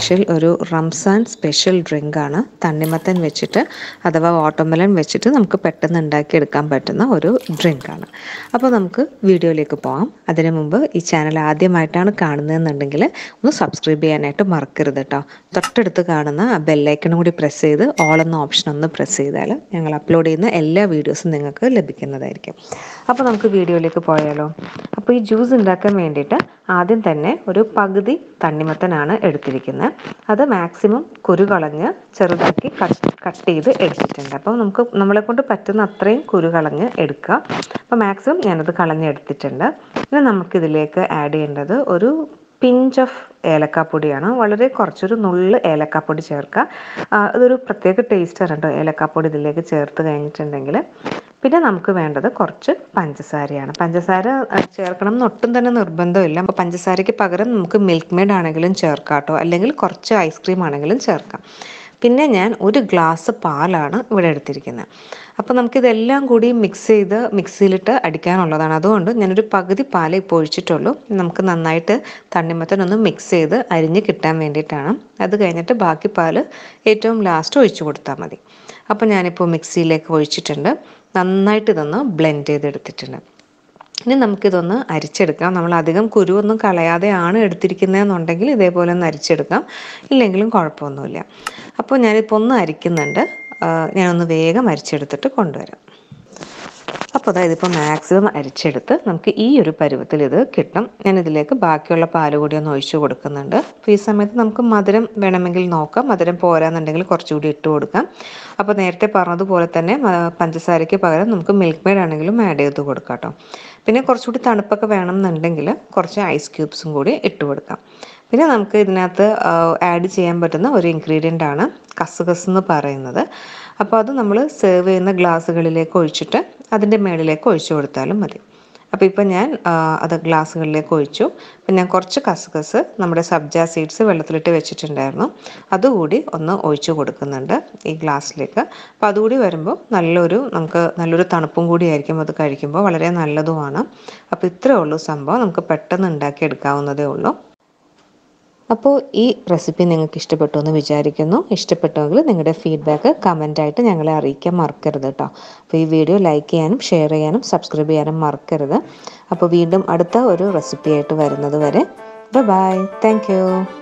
special ഒരു Ramzan special ഡ്രിങ്കാണ് തണ്ണിമത്തൻ വെച്ചിട്ട് അഥവാ വാട്ടർമെലൺ വെച്ചിട്ട് നമുക്ക് പെട്ടെന്ന് ഉണ്ടാക്കിയെടുക്കാൻ പറ്റുന്ന ഒരു ഡ്രിങ്കാണ് അപ്പോൾ നമുക്ക് വീഡിയോയിലേക്ക് പോകാം അതിനു മുമ്പ് ഈ ചാനൽ ആദ്യമായിട്ടാണ് കാണുന്നതെന്നുണ്ടെങ്കിൽ ഒന്ന് സബ്സ്ക്രൈബ് ചെയ്യാനായിട്ട് മറക്കരുത് കേട്ടോ തൊട്ടടുത്ത് കാണുന്ന ആ ബെല്ലൈക്കണും കൂടി പ്രസ് ചെയ്ത് ഓൾ എന്ന ഓപ്ഷൻ ഒന്ന് പ്രസ് ചെയ്താൽ ഞങ്ങൾ അപ്ലോഡ് ചെയ്യുന്ന എല്ലാ വീഡിയോസും നിങ്ങൾക്ക് ലഭിക്കുന്നതായിരിക്കും അപ്പോൾ നമുക്ക് വീഡിയോയിലേക്ക് പോയാലോ അപ്പോൾ ഈ ജ്യൂസ് ഉണ്ടാക്കാൻ വേണ്ടിയിട്ട് ആദ്യം തന്നെ ഒരു പകുതി തണ്ണിമത്തനാണ് എടുത്തിരിക്കുന്നത് അത് മാക്സിമം കുരു കളഞ്ഞ് ചെറുതാക്കി കട്ട് കട്ട് ചെയ്ത് എടുത്തിട്ടുണ്ട് അപ്പോൾ നമുക്ക് നമ്മളെ കൊണ്ട് പറ്റുന്ന അത്രയും കുരു കളഞ്ഞ് എടുക്കുക അപ്പോൾ മാക്സിമം ഞാനത് കളഞ്ഞെടുത്തിട്ടുണ്ട് ഇനി നമുക്കിതിലേക്ക് ആഡ് ചെയ്യേണ്ടത് ഒരു പിഞ്ച് ഓഫ് ഏലക്കാപ്പൊടിയാണ് വളരെ കുറച്ചൊരു നുള്ള് ഏലക്കാപ്പൊടി ചേർക്കുക ആ, അതൊരു പ്രത്യേക ടേസ്റ്റാണ് കേട്ടോ ഏലക്കാപ്പൊടി ഇതിലേക്ക് ചേർത്ത് കഴിഞ്ഞിട്ടുണ്ടെങ്കിൽ പിന്നെ നമുക്ക് വേണ്ടത് കുറച്ച് പഞ്ചസാരയാണ് പഞ്ചസാര ആ, ചേർക്കണം എന്ന് ഒട്ടും തന്നെ നിർബന്ധമില്ല അപ്പോൾ പഞ്ചസാരയ്ക്ക് പകരം നമുക്ക് മിൽക്ക് മെയ്ഡ് ആണെങ്കിലും ചേർക്കാം കേട്ടോ അല്ലെങ്കിൽ കുറച്ച് ഐസ്ക്രീം ആണെങ്കിലും ചേർക്കാം പിന്നെ ഞാൻ ഒരു ഗ്ലാസ് പാലാണ് ഇവിടെ എടുത്തിരിക്കുന്നത് അപ്പോൾ നമുക്കിതെല്ലാം കൂടി മിക്സ് ചെയ്ത് മിക്സിയിലിട്ട് അടിക്കാനുള്ളതാണ് അതുകൊണ്ട് ഞാനൊരു പകുതി പാലേ ഇപ്പോൾ ഒഴിച്ചിട്ടുള്ളൂ നമുക്ക് നന്നായിട്ട് തണ്ണിമത്തനൊന്ന് മിക്സ് ചെയ്ത് അരിഞ്ഞ് കിട്ടാൻ വേണ്ടിയിട്ടാണ് അത് കഴിഞ്ഞിട്ട് ബാക്കി പാല് ഏറ്റവും ലാസ്റ്റ് ഒഴിച്ചു കൊടുത്താൽ മതി അപ്പോൾ ഞാനിപ്പോൾ മിക്സിയിലേക്ക് ഒഴിച്ചിട്ടുണ്ട് നന്നായിട്ട് ഇതൊന്ന് ബ്ലെൻഡ് ചെയ്തെടുത്തിട്ടുണ്ട് ഇനി നമുക്കിതൊന്ന് അരിച്ചെടുക്കാം നമ്മൾ അധികം കുരുവൊന്നും കളയാതെയാണ് എടുത്തിരിക്കുന്നതെന്നുണ്ടെങ്കിൽ ഇതേപോലെ ഒന്ന് അരിച്ചെടുക്കാം ഇല്ലെങ്കിലും കുഴപ്പമൊന്നുമില്ല അപ്പോൾ ഞാനിപ്പോൾ ഒന്ന് അരിക്കുന്നുണ്ട് ആ, ഞാനൊന്ന് വേഗം അരിച്ചെടുത്തിട്ട് കൊണ്ടുവരാം അപ്പോൾ അതായത് ഇപ്പോൾ മാക്സിമം അരിച്ചെടുത്ത് നമുക്ക് ഈ ഒരു പരുവത്തിൽ ഇത് കിട്ടും ഞാൻ ഇതിലേക്ക് ബാക്കിയുള്ള പാല് കൂടി ഒന്ന് ഒഴിച്ചു കൊടുക്കുന്നുണ്ട് അപ്പോൾ ഈ സമയത്ത് നമുക്ക് മധുരം വേണമെങ്കിൽ നോക്കാം മധുരം പോരാന്നുണ്ടെങ്കിൽ കുറച്ചുകൂടി ഇട്ട് കൊടുക്കാം അപ്പോൾ നേരത്തെ പറഞ്ഞതുപോലെ തന്നെ ആ, പഞ്ചസാരയ്ക്ക് പകരം നമുക്ക് മിൽക്ക് മെയ്ഡ് ആണെങ്കിലും ആഡ് ചെയ്ത് കൊടുക്കാം കേട്ടോ പിന്നെ കുറച്ചുകൂടി തണുപ്പൊക്കെ വേണമെന്നുണ്ടെങ്കിൽ കുറച്ച് ഐസ് ക്യൂബ്സും കൂടി ഇട്ട് കൊടുക്കാം പിന്നെ നമുക്ക് ഇതിനകത്ത് ആഡ് ചെയ്യാൻ പറ്റുന്ന ഒരു ഇൻഗ്രീഡിയൻ്റ് ആണ് കസുകസ് എന്ന് പറയുന്നത് അപ്പോൾ അത് നമ്മൾ സെർവ് ചെയ്യുന്ന ഗ്ലാസ്സുകളിലേക്ക് ഒഴിച്ചിട്ട് അതിൻ്റെ മേളിലേക്ക് ഒഴിച്ചു കൊടുത്താലും മതി അപ്പോൾ ഇപ്പോൾ ഞാൻ ആ, അത് ഗ്ലാസ്സുകളിലേക്ക് ഒഴിച്ചു പിന്നെ ഞാൻ കുറച്ച് കസുകസ് നമ്മുടെ സബ്ജ സീഡ്സ് വെള്ളത്തിലിട്ട് വെച്ചിട്ടുണ്ടായിരുന്നു അതുകൂടി ഒന്ന് ഒഴിച്ചു കൊടുക്കുന്നുണ്ട് ഈ ഗ്ലാസ്സിലേക്ക് അപ്പോൾ അതുകൂടി വരുമ്പോൾ നല്ലൊരു നമുക്ക് നല്ലൊരു തണുപ്പും കൂടി ആയിരിക്കും അത് കഴിക്കുമ്പോൾ വളരെ നല്ലതുമാണ് അപ്പോൾ ഇത്രയേ ഉള്ളൂ സംഭവം നമുക്ക് പെട്ടെന്ന് ഉണ്ടാക്കിയെടുക്കാവുന്നതേ ഉള്ളൂ അപ്പോൾ ഈ റെസിപ്പി നിങ്ങൾക്ക് ഇഷ്ടപ്പെട്ടു എന്ന് വിചാരിക്കുന്നു ഇഷ്ടപ്പെട്ടുവെങ്കിൽ നിങ്ങളുടെ ഫീഡ്ബാക്ക് കമൻ്റായിട്ട് ഞങ്ങളെ അറിയിക്കാൻ മറക്കരുത് കേട്ടോ അപ്പോൾ ഈ വീഡിയോ ലൈക്ക് ചെയ്യാനും ഷെയർ ചെയ്യാനും സബ്സ്ക്രൈബ് ചെയ്യാനും മറക്കരുത് അപ്പോൾ വീണ്ടും അടുത്ത ഒരു റെസിപ്പിയായിട്ട് വരുന്നത് വരെ ബൈ താങ്ക് യു